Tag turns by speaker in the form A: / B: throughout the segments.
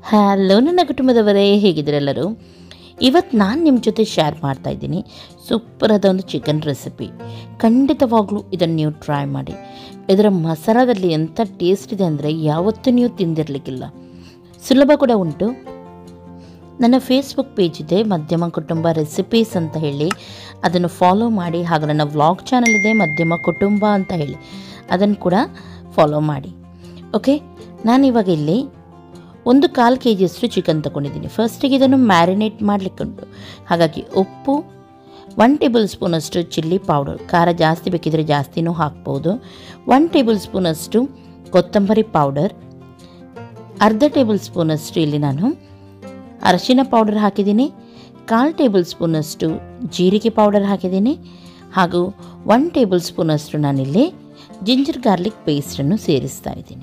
A: hello ನನ್ನ ಕುಟುಂಬದವರೇ ಹೇಗಿದ್ದೀರೆಲ್ಲರೂ ಇವತ್ತು ನಾನು ನಿಮ್ಮ ಜೊತೆ ಶೇರ್ ಮಾಡ್ತಾ ಇದ್ದೀನಿ ಸೂಪರ್ ಆದ ಒಂದು ಚಿಕನ್ ರೆಸಿಪಿ ಖಂಡಿತವಾಗ್ಲೂ ಇದನ್ನು ನೀವು ಟ್ರೈ ಮಾಡಿ ಇದರ ಮಸಾಲದಲ್ಲಿ ಎಂಥ ಟೇಸ್ಟ್ ಇದೆ ಅಂದರೆ ಯಾವತ್ತೂ ನೀವು ತಿಂದಿರಲಿಕ್ಕಿಲ್ಲ ಸುಲಭ ಕೂಡ ಉಂಟು ನನ್ನ ಫೇಸ್ಬುಕ್ ಪೇಜ್ ಇದೆ ಮಧ್ಯಮ ಕುಟುಂಬ ರೆಸಿಪೀಸ್ ಅಂತ ಹೇಳಿ ಅದನ್ನು ಫಾಲೋ ಮಾಡಿ ಹಾಗೂ ನನ್ನ ವ್ಲಾಗ್ ಚಾನಲ್ ಇದೆ ಮಧ್ಯಮ ಕುಟುಂಬ ಅಂತ ಹೇಳಿ ಅದನ್ನು ಕೂಡ ಫಾಲೋ ಮಾಡಿ ಓಕೆ ನಾನಿವಾಗ ಇಲ್ಲಿ ಒಂದು ಕಾಲು ಕೆ ಜಿಯಷ್ಟು ಚಿಕನ್ ತೊಗೊಂಡಿದ್ದೀನಿ ಫಸ್ಟಿಗೆ ಇದನ್ನು ಮ್ಯಾರಿನೇಟ್ ಮಾಡಲಿಕ್ಕೆ ಉಂಟು ಹಾಗಾಗಿ ಉಪ್ಪು ಒನ್ ಟೇಬಲ್ ಸ್ಪೂನಷ್ಟು ಚಿಲ್ಲಿ ಪೌಡರ್ ಖಾರ ಜಾಸ್ತಿ ಬೇಕಿದ್ರೆ ಜಾಸ್ತಿನೂ ಹಾಕ್ಬೋದು ಒನ್ ಟೇಬಲ್ ಸ್ಪೂನಷ್ಟು ಕೊತ್ತಂಬರಿ ಪೌಡರ್ ಅರ್ಧ ಟೇಬಲ್ ಸ್ಪೂನಷ್ಟು ಇಲ್ಲಿ ನಾನು ಅರಶಿನ ಪೌಡರ್ ಹಾಕಿದ್ದೀನಿ ಕಾಲು ಟೇಬಲ್ ಸ್ಪೂನಷ್ಟು ಜೀರಿಗೆ ಪೌಡರ್ ಹಾಕಿದ್ದೀನಿ ಹಾಗೂ ಒನ್ ಟೇಬಲ್ ಸ್ಪೂನಷ್ಟು ನಾನಿಲ್ಲಿ ಜಿಂಜರ್ ಗಾರ್ಲಿಕ್ ಪೇಸ್ಟನ್ನು ಸೇರಿಸ್ತಾ ಇದ್ದೀನಿ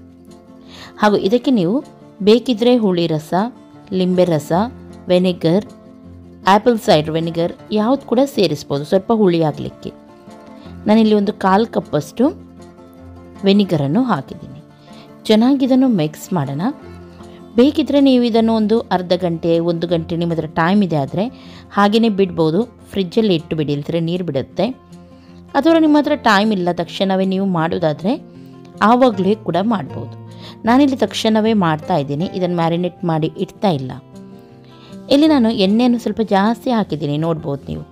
A: ಹಾಗೂ ಇದಕ್ಕೆ ನೀವು ಬೇಕಿದ್ದರೆ ಹುಳಿ ರಸ ಲಿಂಬೆ ರಸ ವೆನಿಗರ್ ಆ್ಯಪಲ್ ಸೈಡರ್ ವೆನಿಗರ್ ಯಾವುದು ಕೂಡ ಸೇರಿಸ್ಬೋದು ಸ್ವಲ್ಪ ಹುಳಿ ಆಗಲಿಕ್ಕೆ ನಾನಿಲ್ಲಿ ಒಂದು ಕಾಲು ಕಪ್ಪಷ್ಟು ವೆನಿಗರನ್ನು ಹಾಕಿದ್ದೀನಿ ಚೆನ್ನಾಗಿ ಇದನ್ನು ಮಿಕ್ಸ್ ಮಾಡೋಣ ಬೇಕಿದ್ದರೆ ನೀವು ಇದನ್ನು ಒಂದು ಅರ್ಧ ಗಂಟೆ ಒಂದು ಗಂಟೆ ನಿಮ್ಮ ಹತ್ರ ಟೈಮ್ ಇದೆ ಆದರೆ ಹಾಗೆಯೇ ಬಿಡ್ಬೋದು ಫ್ರಿಜ್ಜಲ್ಲಿ ಇಟ್ಟು ಬಿಡಿ ಇಲ್ದ್ರೆ ನೀರು ಬಿಡುತ್ತೆ ಅಥವಾ ನಿಮ್ಮ ಹತ್ರ ಟೈಮ್ ಇಲ್ಲ ತಕ್ಷಣವೇ ನೀವು ಮಾಡೋದಾದರೆ ಆವಾಗಲೇ ಕೂಡ ಮಾಡ್ಬೋದು ನಾನಿಲ್ಲಿ ತಕ್ಷಣವೇ ಮಾಡ್ತಾ ಇದ್ದೀನಿ ಇದನ್ನು ಮ್ಯಾರಿನೇಟ್ ಮಾಡಿ ಇಡ್ತಾ ಇಲ್ಲ ಇಲ್ಲಿ ನಾನು ಎಣ್ಣೆಯನ್ನು ಸ್ವಲ್ಪ ಜಾಸ್ತಿ ಹಾಕಿದ್ದೀನಿ ನೋಡ್ಬೋದು ನೀವು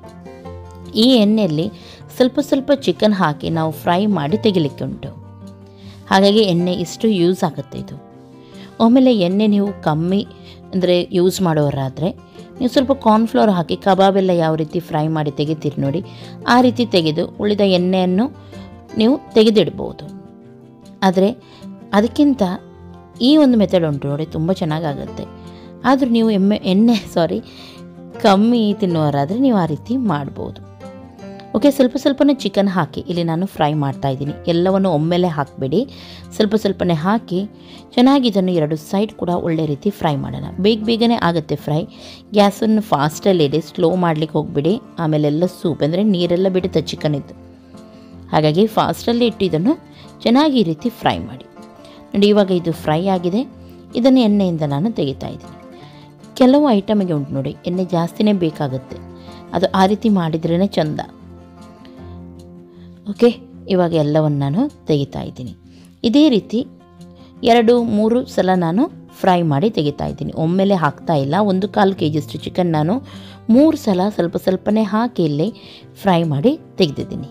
A: ಈ ಎಣ್ಣೆಯಲ್ಲಿ ಸ್ವಲ್ಪ ಸ್ವಲ್ಪ ಚಿಕನ್ ಹಾಕಿ ನಾವು ಫ್ರೈ ಮಾಡಿ ತೆಗಿಲಿಕ್ಕೆ ಉಂಟು ಹಾಗಾಗಿ ಎಣ್ಣೆ ಇಷ್ಟು ಯೂಸ್ ಆಗುತ್ತೆ ಇದು ಆಮೇಲೆ ಎಣ್ಣೆ ನೀವು ಕಮ್ಮಿ ಅಂದರೆ ಯೂಸ್ ಮಾಡೋರಾದರೆ ನೀವು ಸ್ವಲ್ಪ ಕಾರ್ನ್ಫ್ಲವರ್ ಹಾಕಿ ಕಬಾಬೆಲ್ಲ ಯಾವ ರೀತಿ ಫ್ರೈ ಮಾಡಿ ತೆಗಿತೀರಿ ನೋಡಿ ಆ ರೀತಿ ತೆಗೆದು ಉಳಿದ ಎಣ್ಣೆಯನ್ನು ನೀವು ತೆಗೆದಿಡ್ಬೋದು ಆದರೆ ಅದಕ್ಕಿಂತ ಈ ಒಂದು ಮೆಥಡ್ ಉಂಟು ನೋಡಿ ತುಂಬ ಚೆನ್ನಾಗಾಗುತ್ತೆ ಆದರೂ ನೀವು ಎಮ್ಮೆ ಎಣ್ಣೆ ಸಾರಿ ಕಮ್ಮಿ ತಿನ್ನುವರಾದರೆ ನೀವು ಆ ರೀತಿ ಮಾಡ್ಬೋದು ಓಕೆ ಸ್ವಲ್ಪ ಸ್ವಲ್ಪನೇ ಚಿಕನ್ ಹಾಕಿ ಇಲ್ಲಿ ನಾನು ಫ್ರೈ ಮಾಡ್ತಾ ಇದ್ದೀನಿ ಎಲ್ಲವನ್ನು ಒಮ್ಮೆಲೆ ಹಾಕಬೇಡಿ ಸ್ವಲ್ಪ ಸ್ವಲ್ಪನೇ ಹಾಕಿ ಚೆನ್ನಾಗಿ ಇದನ್ನು ಎರಡು ಸೈಡ್ ಕೂಡ ಒಳ್ಳೆ ರೀತಿ ಫ್ರೈ ಮಾಡೋಣ ಬೇಗ ಬೇಗನೆ ಆಗುತ್ತೆ ಫ್ರೈ ಗ್ಯಾಸನ್ನು ಫಾಸ್ಟಲ್ಲಿ ಇಡಿ ಸ್ಲೋ ಮಾಡಲಿಕ್ಕೆ ಹೋಗ್ಬಿಡಿ ಆಮೇಲೆ ಎಲ್ಲ ಸೂಪ್ ಅಂದರೆ ನೀರೆಲ್ಲ ಬಿಡುತ್ತೆ ಚಿಕನ್ ಇದ್ದು ಹಾಗಾಗಿ ಫಾಸ್ಟಲ್ಲಿ ಇಟ್ಟು ಇದನ್ನು ಚೆನ್ನಾಗಿ ಈ ರೀತಿ ಫ್ರೈ ಮಾಡಿ ನೋಡಿ ಇವಾಗ ಇದು ಫ್ರೈ ಆಗಿದೆ ಇದನ್ನು ಎಣ್ಣೆಯಿಂದ ನಾನು ತೆಗಿತಾ ಇದ್ದೀನಿ ಕೆಲವು ಐಟಮಿಗೆ ಉಂಟು ನೋಡಿ ಎಣ್ಣೆ ಜಾಸ್ತಿನೇ ಬೇಕಾಗುತ್ತೆ ಅದು ಆ ರೀತಿ ಮಾಡಿದ್ರೇ ಚಂದ ಓಕೆ ಇವಾಗ ಎಲ್ಲವನ್ನು ನಾನು ತೆಗಿತಾ ಇದ್ದೀನಿ ಇದೇ ರೀತಿ ಎರಡು ಮೂರು ಸಲ ನಾನು ಫ್ರೈ ಮಾಡಿ ತೆಗಿತಾ ಇದ್ದೀನಿ ಒಮ್ಮೆಲೆ ಹಾಕ್ತಾ ಇಲ್ಲ ಒಂದು ಕಾಲು ಕೆ ಜಿಯಷ್ಟು ಚಿಕನ್ ನಾನು ಮೂರು ಸಲ ಸ್ವಲ್ಪ ಸ್ವಲ್ಪನೇ ಹಾಕಿ ಇಲ್ಲಿ ಫ್ರೈ ಮಾಡಿ ತೆಗೆದಿದ್ದೀನಿ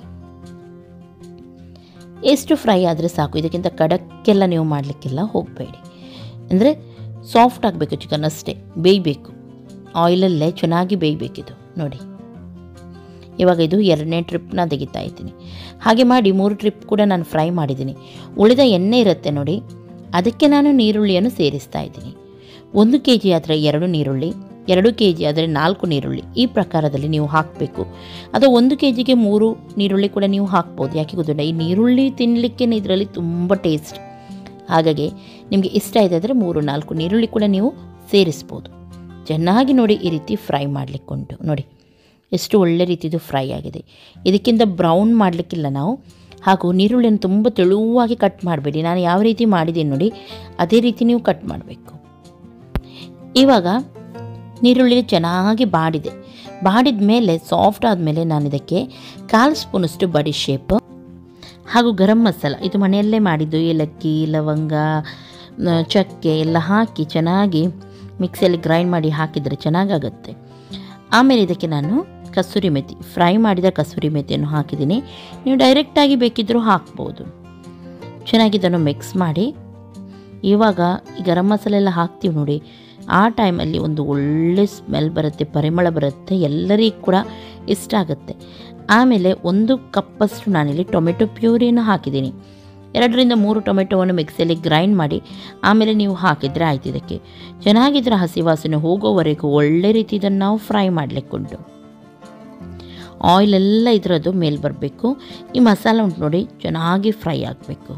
A: ಎಷ್ಟು ಫ್ರೈ ಆದರೆ ಸಾಕು ಇದಕ್ಕಿಂತ ಕಡಕ್ಕೆಲ್ಲ ನೀವು ಮಾಡಲಿಕ್ಕೆಲ್ಲ ಹೋಗಬೇಡಿ ಅಂದರೆ ಸಾಫ್ಟ್ ಆಗಬೇಕು ಚಿಕನ್ ಅಷ್ಟೇ ಬೇಯಬೇಕು ಆಯಿಲಲ್ಲೇ ಚೆನ್ನಾಗಿ ಬೇಯಬೇಕಿದು ನೋಡಿ ಇವಾಗ ಇದು ಎರಡನೇ ಟ್ರಿಪ್ನ ತೆಗಿತಾ ಇದ್ದೀನಿ ಹಾಗೆ ಮಾಡಿ ಮೂರು ಟ್ರಿಪ್ ಕೂಡ ನಾನು ಫ್ರೈ ಮಾಡಿದ್ದೀನಿ ಉಳಿದ ಎಣ್ಣೆ ಇರುತ್ತೆ ನೋಡಿ ಅದಕ್ಕೆ ನಾನು ನೀರುಳ್ಳಿಯನ್ನು ಸೇರಿಸ್ತಾ ಇದ್ದೀನಿ ಒಂದು ಕೆ ಜಿ ಆದರೆ ಎರಡು ನೀರುಳ್ಳಿ ಎರಡು ಕೆ ಜಿ ಆದರೆ ನಾಲ್ಕು ನೀರುಳ್ಳಿ ಈ ಪ್ರಕಾರದಲ್ಲಿ ನೀವು ಹಾಕಬೇಕು ಅಥವಾ ಒಂದು ಕೆ ಜಿಗೆ ಮೂರು ನೀರುಳ್ಳಿ ಕೂಡ ನೀವು ಹಾಕ್ಬೋದು ಯಾಕೆ ಗೊತ್ತಿಲ್ಲ ಈ ನೀರುಳ್ಳಿ ತಿನ್ನಲಿಕ್ಕೆ ಇದರಲ್ಲಿ ತುಂಬ ಟೇಸ್ಟ್ ಹಾಗಾಗಿ ನಿಮಗೆ ಇಷ್ಟ ಇದೆ ಅಂದರೆ ಮೂರು ನಾಲ್ಕು ನೀರುಳ್ಳಿ ಕೂಡ ನೀವು ಸೇರಿಸ್ಬೋದು ಚೆನ್ನಾಗಿ ನೋಡಿ ಈ ರೀತಿ ಫ್ರೈ ಮಾಡಲಿಕ್ಕುಂಟು ನೋಡಿ ಎಷ್ಟು ಒಳ್ಳೆ ರೀತಿದು ಫ್ರೈ ಆಗಿದೆ ಇದಕ್ಕಿಂತ ಬ್ರೌನ್ ಮಾಡಲಿಕ್ಕಿಲ್ಲ ನಾವು ಹಾಗೂ ನೀರುಳ್ಳಿಯನ್ನು ತುಂಬ ತೆಳುವಾಗಿ ಕಟ್ ಮಾಡಬೇಡಿ ನಾನು ಯಾವ ರೀತಿ ಮಾಡಿದ್ದೀನಿ ನೋಡಿ ಅದೇ ರೀತಿ ನೀವು ಕಟ್ ಮಾಡಬೇಕು ಇವಾಗ ನೀರುಳ್ಳಿ ಚೆನ್ನಾಗಿ ಬಾಡಿದೆ ಬಾಡಿದ ಮೇಲೆ ಸಾಫ್ಟ್ ಆದಮೇಲೆ ನಾನು ಇದಕ್ಕೆ ಕಾಲು ಸ್ಪೂನಷ್ಟು ಬಡಿ ಶೇಪ್ ಹಾಗೂ ಗರಂ ಮಸಾಲ ಇದು ಮನೆಯಲ್ಲೇ ಮಾಡಿದ್ದು ಏಲಕ್ಕಿ ಲವಂಗ ಚಕ್ಕೆ ಎಲ್ಲ ಹಾಕಿ ಚೆನ್ನಾಗಿ ಮಿಕ್ಸಿಯಲ್ಲಿ ಗ್ರೈಂಡ್ ಮಾಡಿ ಹಾಕಿದರೆ ಚೆನ್ನಾಗಾಗುತ್ತೆ ಆಮೇಲೆ ಇದಕ್ಕೆ ನಾನು ಕಸೂರಿ ಮೆಥಿ ಫ್ರೈ ಮಾಡಿದ ಕಸೂರಿ ಮೆಥಿಯನ್ನು ಹಾಕಿದ್ದೀನಿ ನೀವು ಡೈರೆಕ್ಟಾಗಿ ಬೇಕಿದ್ದರೂ ಹಾಕ್ಬೋದು ಚೆನ್ನಾಗಿ ಇದನ್ನು ಮಿಕ್ಸ್ ಮಾಡಿ ಇವಾಗ ಈ ಗರಂ ಮಸಾಲೆ ಎಲ್ಲ ಹಾಕ್ತೀವಿ ನೋಡಿ ಆ ಟೈಮಲ್ಲಿ ಒಂದು ಒಳ್ಳೆ ಸ್ಮೆಲ್ ಬರುತ್ತೆ ಪರಿಮಳ ಬರುತ್ತೆ ಎಲ್ಲರಿಗೂ ಕೂಡ ಇಷ್ಟ ಆಗುತ್ತೆ ಆಮೇಲೆ ಒಂದು ಕಪ್ಪಷ್ಟು ನಾನಿಲ್ಲಿ ಟೊಮೆಟೊ ಪ್ಯೂರಿಯನ್ನು ಹಾಕಿದ್ದೀನಿ ಎರಡರಿಂದ ಮೂರು ಟೊಮೆಟೊವನ್ನು ಮಿಕ್ಸಿಯಲ್ಲಿ ಗ್ರೈಂಡ್ ಮಾಡಿ ಆಮೇಲೆ ನೀವು ಹಾಕಿದರೆ ಆಯ್ತು ಇದಕ್ಕೆ ಚೆನ್ನಾಗಿದ್ರೆ ಹಸಿ ವಾಸನೆ ಹೋಗೋವರೆಗೂ ಒಳ್ಳೆ ರೀತಿ ಇದನ್ನು ನಾವು ಫ್ರೈ ಮಾಡಲಿಕ್ಕುಂಟು ಆಯಿಲೆಲ್ಲ ಇದರದ್ದು ಮೇಲೆ ಬರಬೇಕು ಈ ಮಸಾಲ ಉಂಟು ನೋಡಿ ಚೆನ್ನಾಗಿ ಫ್ರೈ ಆಗಬೇಕು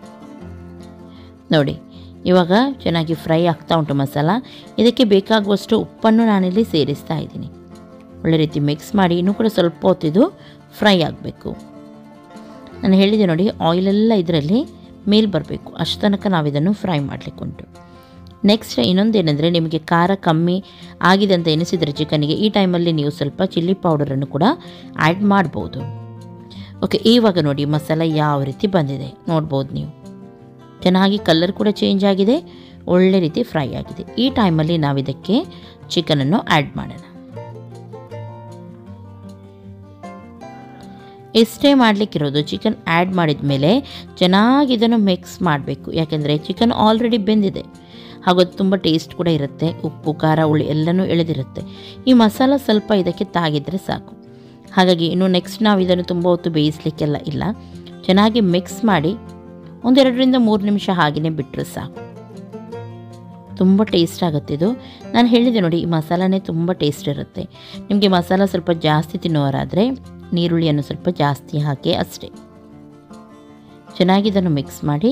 A: ನೋಡಿ ಇವಾಗ ಚೆನ್ನಾಗಿ ಫ್ರೈ ಆಗ್ತಾ ಉಂಟು ಮಸಾಲ ಇದಕ್ಕೆ ಬೇಕಾಗುವಷ್ಟು ಉಪ್ಪನ್ನು ನಾನಿಲ್ಲಿ ಸೇರಿಸ್ತಾ ಇದ್ದೀನಿ ಒಳ್ಳೆ ರೀತಿ ಮಿಕ್ಸ್ ಮಾಡಿ ಇನ್ನೂ ಕೂಡ ಸ್ವಲ್ಪ ಹೊತ್ತಿದು ಫ್ರೈ ಆಗಬೇಕು ನಾನು ಹೇಳಿದೆ ನೋಡಿ ಆಯಿಲೆಲ್ಲ ಇದರಲ್ಲಿ ಮೇಲೆ ಬರಬೇಕು ಅಷ್ಟು ತನಕ ನಾವು ಇದನ್ನು ಫ್ರೈ ಮಾಡಲಿಕ್ಕುಂಟು ನೆಕ್ಸ್ಟ್ ಇನ್ನೊಂದೇನೆಂದರೆ ನಿಮಗೆ ಖಾರ ಕಮ್ಮಿ ಆಗಿದೆ ಅಂತ ಎನಿಸಿದರೆ ಚಿಕನ್ಗೆ ಈ ಟೈಮಲ್ಲಿ ನೀವು ಸ್ವಲ್ಪ ಚಿಲ್ಲಿ ಪೌಡರನ್ನು ಕೂಡ ಆ್ಯಡ್ ಮಾಡ್ಬೋದು ಓಕೆ ಇವಾಗ ನೋಡಿ ಮಸಾಲ ಯಾವ ರೀತಿ ಬಂದಿದೆ ನೋಡ್ಬೋದು ನೀವು ಚೆನ್ನಾಗಿ ಕಲರ್ ಕೂಡ ಚೇಂಜ್ ಆಗಿದೆ ಒಳ್ಳೆ ರೀತಿ ಫ್ರೈ ಆಗಿದೆ ಈ ಟೈಮಲ್ಲಿ ನಾವು ಇದಕ್ಕೆ ಚಿಕನನ್ನು ಆ್ಯಡ್ ಮಾಡೋಣ ಇಷ್ಟೇ ಮಾಡಲಿಕ್ಕಿರೋದು ಚಿಕನ್ ಆ್ಯಡ್ ಮಾಡಿದ ಮೇಲೆ ಚೆನ್ನಾಗಿ ಇದನ್ನು ಮಿಕ್ಸ್ ಮಾಡಬೇಕು ಯಾಕೆಂದರೆ ಚಿಕನ್ ಆಲ್ರೆಡಿ ಬೆಂದಿದೆ ಹಾಗೂ ಅದು ತುಂಬ ಟೇಸ್ಟ್ ಕೂಡ ಇರುತ್ತೆ ಉಪ್ಪು ಖಾರ ಹುಳಿ ಎಲ್ಲನೂ ಎಳೆದಿರುತ್ತೆ ಈ ಮಸಾಲ ಸ್ವಲ್ಪ ಇದಕ್ಕೆ ತಾಗಿದರೆ ಸಾಕು ಹಾಗಾಗಿ ಇನ್ನು ನೆಕ್ಸ್ಟ್ ನಾವು ಇದನ್ನು ತುಂಬ ಹೊತ್ತು ಬೇಯಿಸಲಿಕ್ಕೆಲ್ಲ ಇಲ್ಲ ಚೆನ್ನಾಗಿ ಮಿಕ್ಸ್ ಮಾಡಿ ಒಂದೆರಡರಿಂದ ಮೂರು ನಿಮಿಷ ಹಾಗೆಯೇ ಬಿಟ್ಟರೆ ಸಾಕು ತುಂಬ ಟೇಸ್ಟ್ ಆಗುತ್ತೆ ಇದು ನಾನು ಹೇಳಿದೆ ನೋಡಿ ಈ ಮಸಾಲನೇ ತುಂಬ ಟೇಸ್ಟ್ ಇರುತ್ತೆ ನಿಮಗೆ ಮಸಾಲ ಸ್ವಲ್ಪ ಜಾಸ್ತಿ ತಿನ್ನೋರಾದರೆ ನೀರುಳ್ಳಿಯನ್ನು ಸ್ವಲ್ಪ ಜಾಸ್ತಿ ಹಾಕಿ ಅಷ್ಟೇ ಚೆನ್ನಾಗಿ ಇದನ್ನು ಮಿಕ್ಸ್ ಮಾಡಿ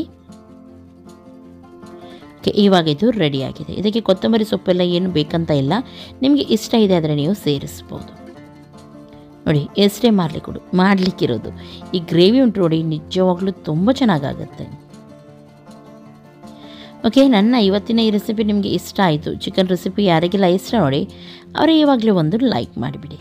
A: ಓಕೆ ಇವಾಗ ಇದು ರೆಡಿಯಾಗಿದೆ ಇದಕ್ಕೆ ಕೊತ್ತಂಬರಿ ಸೊಪ್ಪೆಲ್ಲ ಏನು ಬೇಕಂತ ಇಲ್ಲ ನಿಮಗೆ ಇಷ್ಟ ಇದೆ ಆದರೆ ನೀವು ಸೇರಿಸ್ಬೋದು ನೋಡಿ ಎಷ್ಟೇ ಮಾಡಲಿ ಕೊಡು ಮಾಡಲಿಕ್ಕಿರೋದು ಈ ಗ್ರೇವಿ ಉಂಟು ನೋಡಿ ನಿಜವಾಗ್ಲೂ ತುಂಬ ಚೆನ್ನಾಗಾಗುತ್ತೆ ಓಕೆ ನನ್ನ ಇವತ್ತಿನ ಈ ರೆಸಿಪಿ ನಿಮಗೆ ಇಷ್ಟ ಆಯಿತು ಚಿಕನ್ ರೆಸಿಪಿ ಯಾರಿಗೆಲ್ಲ ಇಷ್ಟ ನೋಡಿ ಅವರೇ ಇವಾಗಲೇ ಒಂದು ಲೈಕ್ ಮಾಡಿಬಿಡಿ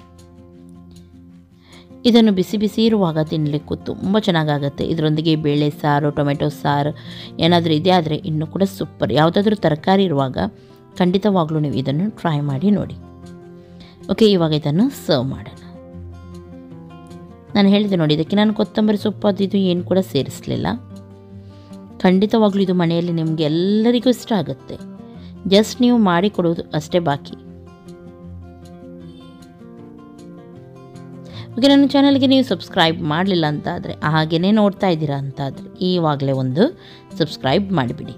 A: ಇದನ್ನು ಬಿಸಿ ಬಿಸಿ ಇರುವಾಗ ತಿನ್ನಲಿಕ್ಕೂ ತುಂಬ ಚೆನ್ನಾಗಾಗುತ್ತೆ ಇದರೊಂದಿಗೆ ಬೇಳೆ ಸಾರು ಟೊಮೆಟೊ ಸಾರು ಏನಾದರೂ ಇದೆ ಆದರೆ ಇನ್ನೂ ಕೂಡ ಸೂಪರ್ ಯಾವುದಾದ್ರೂ ತರಕಾರಿ ಇರುವಾಗ ಖಂಡಿತವಾಗ್ಲೂ ನೀವು ಇದನ್ನು ಟ್ರೈ ಮಾಡಿ ನೋಡಿ ಓಕೆ ಇವಾಗ ಇದನ್ನು ಸರ್ವ್ ಮಾಡೋಣ ನಾನು ಹೇಳಿದೆ ನೋಡಿ ಇದಕ್ಕೆ ನಾನು ಕೊತ್ತಂಬರಿ ಸೊಪ್ಪು ಅದು ಇದು ಏನು ಕೂಡ ಸೇರಿಸಲಿಲ್ಲ ಖಂಡಿತವಾಗ್ಲೂ ಇದು ಮನೆಯಲ್ಲಿ ನಿಮಗೆ ಎಲ್ಲರಿಗೂ ಇಷ್ಟ ಆಗುತ್ತೆ ಜಸ್ಟ್ ನೀವು ಮಾಡಿ ಕೊಡೋದು ಅಷ್ಟೇ ಬಾಕಿ ಓಕೆ ನನ್ನ ಚಾನಲ್ಗೆ ನೀವು ಸಬ್ಸ್ಕ್ರೈಬ್ ಮಾಡಲಿಲ್ಲ ಅಂತ ಆದರೆ ಹಾಗೇ ನೋಡ್ತಾ ಇದ್ದೀರಾ ಅಂತ ಆದರೆ ಈವಾಗಲೇ ಒಂದು ಸಬ್ಸ್ಕ್ರೈಬ್ ಮಾಡಿಬಿಡಿ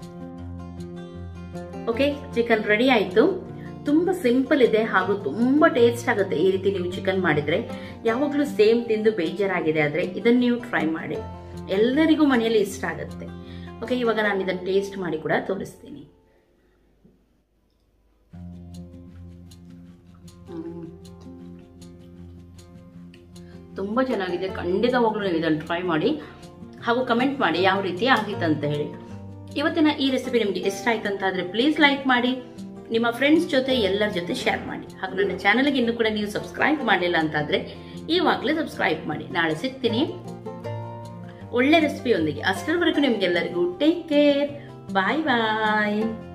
A: ಓಕೆ ಚಿಕನ್ ರೆಡಿ ಆಯಿತು ತುಂಬ ಸಿಂಪಲ್ ಇದೆ ಹಾಗೂ ತುಂಬ ಟೇಸ್ಟ್ ಆಗುತ್ತೆ ಈ ರೀತಿ ನೀವು ಚಿಕನ್ ಮಾಡಿದರೆ ಯಾವಾಗಲೂ ಸೇಮ್ ತಿಂದು ಬೇಜಾರಾಗಿದೆ ಆದರೆ ಇದನ್ನು ನೀವು ಟ್ರೈ ಮಾಡಿ ಎಲ್ಲರಿಗೂ ಮನೆಯಲ್ಲಿ ಇಷ್ಟ ಆಗುತ್ತೆ ಓಕೆ ಇವಾಗ ನಾನು ಇದನ್ನು ಟೇಸ್ಟ್ ಮಾಡಿ ಕೂಡ ತೋರಿಸ್ತೀನಿ ತುಂಬ ಚೆನ್ನಾಗಿದೆ ಖಂಡಿತವಾಗ್ಲೂ ನೀವು ಇದನ್ನು ಟ್ರೈ ಮಾಡಿ ಹಾಗೂ ಕಮೆಂಟ್ ಮಾಡಿ ಯಾವ ರೀತಿ ಆಗಿತ್ತು ಅಂತ ಹೇಳಿ ಇವತ್ತಿನ ಈ ರೆಸಿಪಿ ನಿಮಗೆ ಇಷ್ಟ ಆಯ್ತು ಅಂತ ಆದರೆ ಪ್ಲೀಸ್ ಲೈಕ್ ಮಾಡಿ ನಿಮ್ಮ ಫ್ರೆಂಡ್ಸ್ ಜೊತೆ ಎಲ್ಲರ ಜೊತೆ ಶೇರ್ ಮಾಡಿ ಹಾಗೂ ನನ್ನ ಚಾನಲ್ಗೆ ಇನ್ನೂ ಕೂಡ ನೀವು ಸಬ್ಸ್ಕ್ರೈಬ್ ಮಾಡಿಲ್ಲ ಅಂತಾದರೆ ಇವಾಗಲೇ ಸಬ್ಸ್ಕ್ರೈಬ್ ಮಾಡಿ ನಾಳೆ ಸಿಗ್ತೀನಿ ಒಳ್ಳೆ ರೆಸಿಪಿಯೊಂದಿಗೆ ಅಷ್ಟರವರೆಗೂ ನಿಮ್ಗೆಲ್ಲರಿಗೂ ಟೇಕ್ ಕೇರ್ ಬಾಯ್ ಬಾಯ್